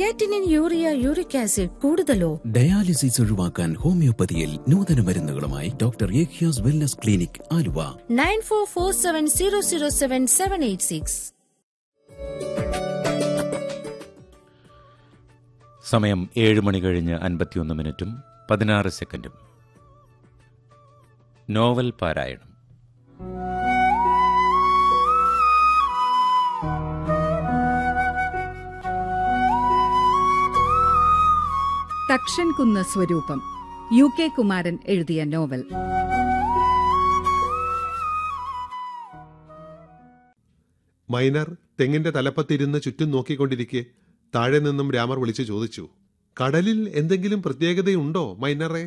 creatinine urea uric acid കൂടുതലോ dialysis ഒഴിവാക്കാൻ ഹോമിയോപ്പതിയിൽ നൂതന മരുന്നുകളുമായി ഡോക്ടർ ഏഖ്യാസ് wellness clinic Aluva nine four four seven zero zero seven seven eight six സമയം ഏഴ് മണി കഴിഞ്ഞ് അൻപത്തിയൊന്ന് മിനിറ്റും പതിനാറ് സെക്കൻഡും നോവൽ പാരായണം തക്ഷൻകുന്ന് സ്വരൂപം യു കെ കുമാരൻ എഴുതിയ നോവൽ മൈനർ തെങ്ങിന്റെ തലപ്പത്തിരുന്ന് ചുറ്റും നോക്കിക്കൊണ്ടിരിക്കെ താഴെ നിന്നും രാമർ വിളിച്ചു ചോദിച്ചു കടലിൽ എന്തെങ്കിലും പ്രത്യേകതയുണ്ടോ മൈനറെ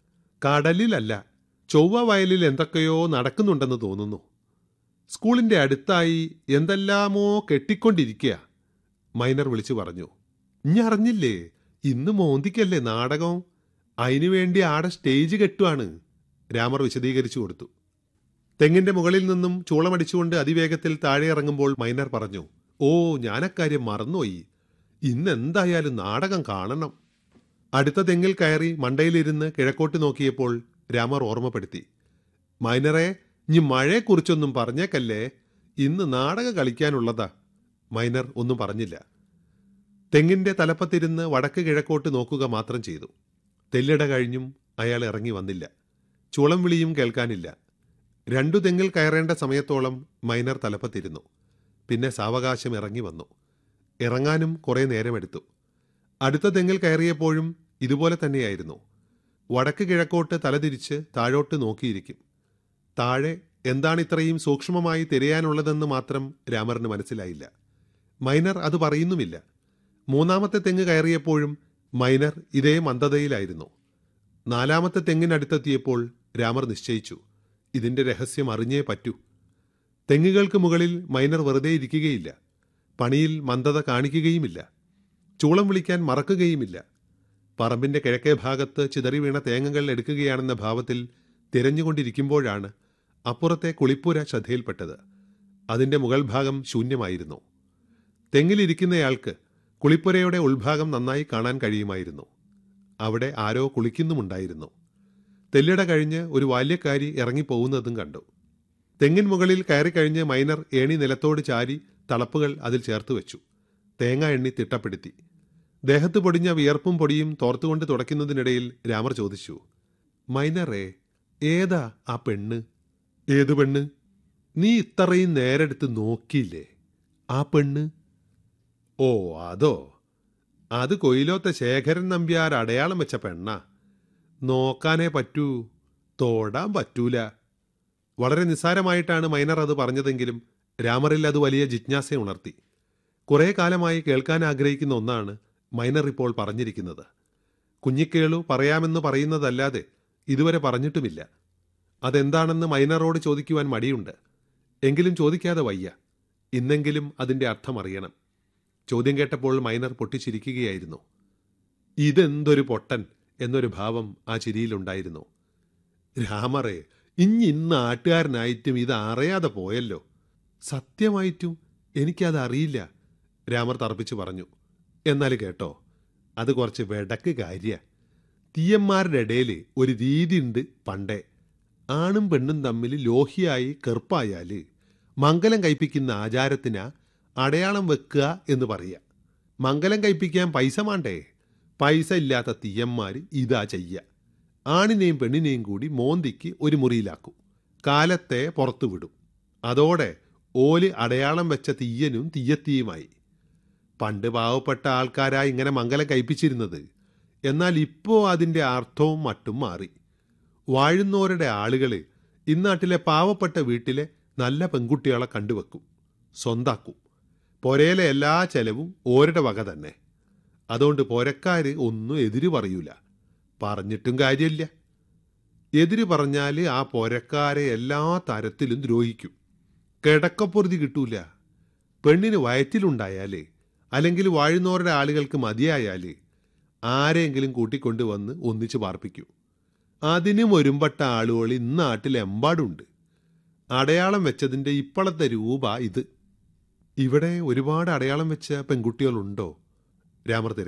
കടലിലല്ല ചൊവ്വ വയലിൽ എന്തൊക്കെയോ നടക്കുന്നുണ്ടെന്ന് തോന്നുന്നു സ്കൂളിന്റെ അടുത്തായി എന്തെല്ലാമോ കെട്ടിക്കൊണ്ടിരിക്കുക മൈനർ വിളിച്ചു പറഞ്ഞു ഇഞ്ഞറിഞ്ഞില്ലേ ഇന്ന് മോന്തിക്കല്ലേ നാടകം അതിനുവേണ്ടി ആടെ സ്റ്റേജ് കെട്ടുവാണ് രാമർ വിശദീകരിച്ചു കൊടുത്തു തെങ്ങിന്റെ മുകളിൽ നിന്നും ചൂളമടിച്ചുകൊണ്ട് അതിവേഗത്തിൽ താഴെ ഇറങ്ങുമ്പോൾ മൈനർ പറഞ്ഞു ഓ ഞാനക്കാര്യം മറന്നുപോയി ഇന്ന് എന്തായാലും നാടകം കാണണം അടുത്ത തെങ്ങിൽ കയറി മണ്ടയിലിരുന്ന് കിഴക്കോട്ട് നോക്കിയപ്പോൾ രാമർ ഓർമ്മപ്പെടുത്തി മൈനറെ ഇനി മഴയെക്കുറിച്ചൊന്നും പറഞ്ഞേക്കല്ലേ ഇന്ന് നാടകം കളിക്കാനുള്ളതാ മൈനർ ഒന്നും പറഞ്ഞില്ല തെങ്ങിന്റെ തലപ്പത്തിരുന്ന് വടക്ക് കിഴക്കോട്ട് നോക്കുക മാത്രം ചെയ്തു തെല്ലിട കഴിഞ്ഞും അയാൾ ഇറങ്ങി വന്നില്ല ചുളം വിളിയും കേൾക്കാനില്ല രണ്ടു തെങ്ങിൽ കയറേണ്ട സമയത്തോളം മൈനർ തലപ്പത്തിരുന്നു പിന്നെ സാവകാശം ഇറങ്ങി വന്നു ഇറങ്ങാനും കുറേ നേരമെടുത്തു അടുത്ത തെങ്ങിൽ കയറിയപ്പോഴും ഇതുപോലെ തന്നെയായിരുന്നു വടക്ക് കിഴക്കോട്ട് തലതിരിച്ച് താഴോട്ട് നോക്കിയിരിക്കും താഴെ എന്താണ് ഇത്രയും സൂക്ഷ്മമായി തിരയാനുള്ളതെന്ന് മാത്രം രാമറിന് മനസ്സിലായില്ല മൈനർ അത് പറയുന്നുമില്ല മൂന്നാമത്തെ തെങ്ങ് കയറിയപ്പോഴും മൈനർ ഇതേ മന്ദതയിലായിരുന്നു നാലാമത്തെ തെങ്ങിനടുത്തെത്തിയപ്പോൾ രാമർ നിശ്ചയിച്ചു ഇതിന്റെ രഹസ്യം അറിഞ്ഞേ പറ്റൂ തെങ്ങുകൾക്ക് മുകളിൽ മൈനർ വെറുതെ ഇരിക്കുകയില്ല പണിയിൽ മന്ദത കാണിക്കുകയുമില്ല ചൂളം വിളിക്കാൻ മറക്കുകയുമില്ല പറമ്പിന്റെ കിഴക്കേ ഭാഗത്ത് ചിതറി വീണ തേങ്ങകൾ എടുക്കുകയാണെന്ന ഭാവത്തിൽ തിരഞ്ഞുകൊണ്ടിരിക്കുമ്പോഴാണ് അപ്പുറത്തെ കുളിപ്പുര ശ്രദ്ധയിൽപ്പെട്ടത് അതിന്റെ മുകൾ ഭാഗം ശൂന്യമായിരുന്നു തെങ്ങിലിരിക്കുന്നയാൾക്ക് കുളിപ്പുരയുടെ ഉൾഭാഗം നന്നായി കാണാൻ കഴിയുമായിരുന്നു അവിടെ ആരോ കുളിക്കുന്നുമുണ്ടായിരുന്നു തെല്ലിട കഴിഞ്ഞ് ഒരു ബാല്യക്കാരി ഇറങ്ങിപ്പോകുന്നതും കണ്ടു തെങ്ങിൻ മുകളിൽ കയറിക്കഴിഞ്ഞ് മൈനർ ഏണി നിലത്തോട് ചാരി തളപ്പുകൾ അതിൽ ചേർത്ത് വെച്ചു തേങ്ങ എണ്ണി തിട്ടപ്പെടുത്തി ദേഹത്ത് പൊടിഞ്ഞ വിയർപ്പും പൊടിയും തോർത്തുകൊണ്ട് തുടയ്ക്കുന്നതിനിടയിൽ രാമർ ചോദിച്ചു മൈനറേ ഏതാ ആ പെണ്ണ് ഏത് പെണ്ണ് നീ ഇത്രയും നേരെടുത്ത് നോക്കിയില്ലേ ആ പെണ്ണ് ഓ അതോ അത് കൊയിലോത്തെ ശേഖരൻ നമ്പ്യാർ അടയാളം വെച്ച പെണ്ണാ നോക്കാനേ പറ്റൂ തോടാൻ പറ്റൂല വളരെ നിസ്സാരമായിട്ടാണ് മൈനർ അത് പറഞ്ഞതെങ്കിലും രാമറിൽ അത് വലിയ ജിജ്ഞാസ ഉണർത്തി കുറേ കാലമായി കേൾക്കാൻ ആഗ്രഹിക്കുന്ന ഒന്നാണ് മൈനർ ഇപ്പോൾ പറഞ്ഞിരിക്കുന്നത് കുഞ്ഞിക്കേളു പറയാമെന്ന് പറയുന്നതല്ലാതെ ഇതുവരെ പറഞ്ഞിട്ടുമില്ല അതെന്താണെന്ന് മൈനറോട് ചോദിക്കുവാൻ മടിയുണ്ട് എങ്കിലും ചോദിക്കാതെ വയ്യ ഇന്നെങ്കിലും അതിന്റെ അർത്ഥം അറിയണം ചോദ്യം കേട്ടപ്പോൾ മൈനർ പൊട്ടിച്ചിരിക്കുകയായിരുന്നു ഇതെന്തൊരു പൊട്ടൻ എന്നൊരു ഭാവം ആ ചിരിയിലുണ്ടായിരുന്നു രാമറേ ഇഞ്ഞി ഇന്ന് നാട്ടുകാരനായിട്ടും ഇത് അറിയാതെ പോയല്ലോ സത്യമായിട്ടും എനിക്കത് അറിയില്ല രാമർ തർപ്പിച്ചു പറഞ്ഞു എന്നാൽ കേട്ടോ അത് കുറച്ച് വെടക്ക് കാര്യ തീയന്മാരുടെ ഇടയിൽ ഒരു രീതിയുണ്ട് പണ്ടേ ആണും പെണ്ണും തമ്മിൽ ലോഹിയായി കെറുപ്പായാല് മംഗലം കയ്പിക്കുന്ന ആചാരത്തിനാ അടയാളം വെക്കുക എന്ന് പറയാ മംഗലം കയ്പിക്കാൻ പൈസ മാണ്ടേ പൈസ ഇല്ലാത്ത തീയന്മാർ ഇതാ ചെയ്യ ആണിനെയും പെണ്ണിനെയും കൂടി മോന്തിക്ക് ഒരു മുറിയിലാക്കും കാലത്തെ പുറത്തു വിടും അതോടെ ഓല് അടയാളം വെച്ച തീയനും തീയത്തിയുമായി പണ്ട് പാവപ്പെട്ട ആൾക്കാരാ ഇങ്ങനെ മംഗലം കയ്പിച്ചിരുന്നത് എന്നാൽ ഇപ്പോൾ അതിൻ്റെ അർത്ഥവും മട്ടും മാറി വാഴുന്നോരുടെ ആളുകൾ ഇന്നാട്ടിലെ പാവപ്പെട്ട വീട്ടിലെ നല്ല പെൺകുട്ടികളെ കണ്ടുവെക്കും സ്വന്താക്കും പൊരയിലെ എല്ലാ ചെലവും ഓരുടെ വക തന്നെ അതുകൊണ്ട് പൊരക്കാര് ഒന്നും എതിര് പറയൂല പറഞ്ഞിട്ടും കാര്യമില്ല എതിര് പറഞ്ഞാൽ ആ പൊരക്കാരെ എല്ലാ തരത്തിലും ദ്രോഹിക്കും കിടക്കപ്പൊറുതി കിട്ടൂല പെണ്ണിന് വയറ്റിലുണ്ടായാലേ അല്ലെങ്കിൽ വാഴുന്നവരുടെ ആളുകൾക്ക് മതിയായാല് ആരെങ്കിലും കൂട്ടിക്കൊണ്ടുവന്ന് ഒന്നിച്ച് പാർപ്പിക്കും അതിനും ഒരുമ്പെട്ട ആളുകൾ ഇന്നാട്ടിലെമ്പാടുണ്ട് അടയാളം വെച്ചതിൻ്റെ ഇപ്പോഴത്തെ രൂപ ഇത് ഇവിടെ ഒരുപാട് അടയാളം വെച്ച പെൺകുട്ടികളുണ്ടോ രാമർ തിരക്കി